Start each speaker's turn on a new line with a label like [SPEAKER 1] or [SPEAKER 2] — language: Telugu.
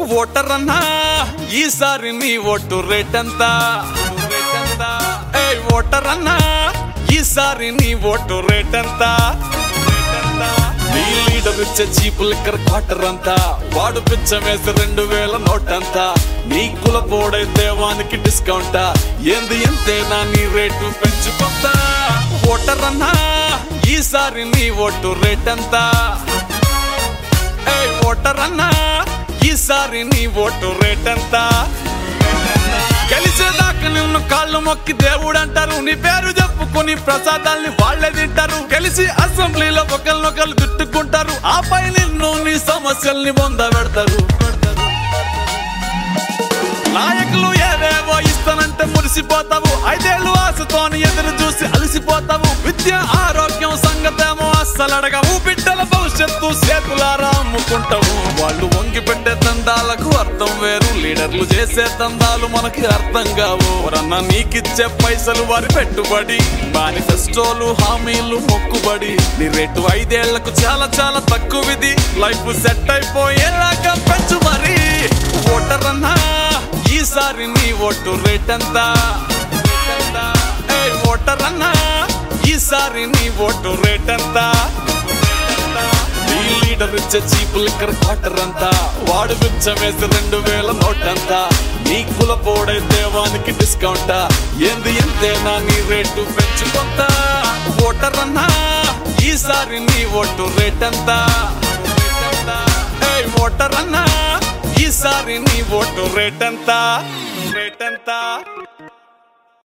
[SPEAKER 1] ఓటర్ అన్నా ఈసారి నీ ఓటు రేట్ ఎంత ఏ ఓటర్ అన్నా ఈసారి నీ ఓటు రేట్ ఎంత నీ లీడర్ ఇచ్చే చీపు లిక్కర్ క్వార్టర్ అంతా వాడు పిచ్చ వేసి రెండు వేల నోట్ అంతా నీ కులపోడైతే వానికి డిస్కౌంట్ ఏంది ఎంతేనా నీ రేటు పెంచుకుంటా ఓటర్ అన్నా ఈసారి నీ ఓటు రేట్ ఎంత ఏ ఓటర్ అన్నా ఈసారి నీ ఓటు రేట్ ఎంత గెలిచేదాకా నిన్ను కాళ్ళు మొక్కి దేవుడు అంటారు నీ పేరు చెప్పుకొని ప్రసాదాల్ని వాళ్ళే తింటారు గెలిచి అసెంబ్లీలో ఒకరినొకరు తిట్టుకుంటారు ఆపై నిన్ను నీ సమస్యల్ని బొంద పెడతారు నాయకులు ఏవేవో ఇస్తానంటే మురిసిపోతావు ఐదేళ్లు ఆశతోని ఎదురు చూసి అలసిపోతావు విద్య ఆరోగ్యం సంగతేమో అస్సలు అడగవు బిడ్డల భవిష్యత్తు చేతులారా అమ్ముకుంటావు వాళ్ళు వంగి పెట్టే దందాలకు అర్థం వేరు లీడర్లు చేసే దందాలు మనకి అర్థం కావు ఎవరన్నా నీకిచ్చే పైసలు వారి పెట్టుబడి మేనిఫెస్టోలు హామీలు మొక్కుబడి నీ రేటు ఐదేళ్లకు చాలా చాలా తక్కువది లైఫ్ సెట్ అయిపోయేలాగా పెంచు మరి ఓటర్ అన్నా ఈసారి నీ ఓటు రేట్ ఎంత ఏ ఓటర్ అన్నా ఈసారి నీ ఓటు రేట్ ఎంత నీ లీడర్ ఇచ్చే చీపు లిక్కర్ క్వార్టర్ అంతా వాడు బిచ్చ వేసి రెండు వేల నోట్ అంతా నీ కుల పోడైతే వానికి డిస్కౌంట్ ఏంది ఎంతేనా నీ రేటు పెంచుకుంటా ఓటర్ అన్నా ఈసారి నీ ఓటు రేట్ ఎంత ఏ ఓటర్ అన్నా ఈసారి నీ ఓటు రేట్ ఎంత రేట్ ఎంత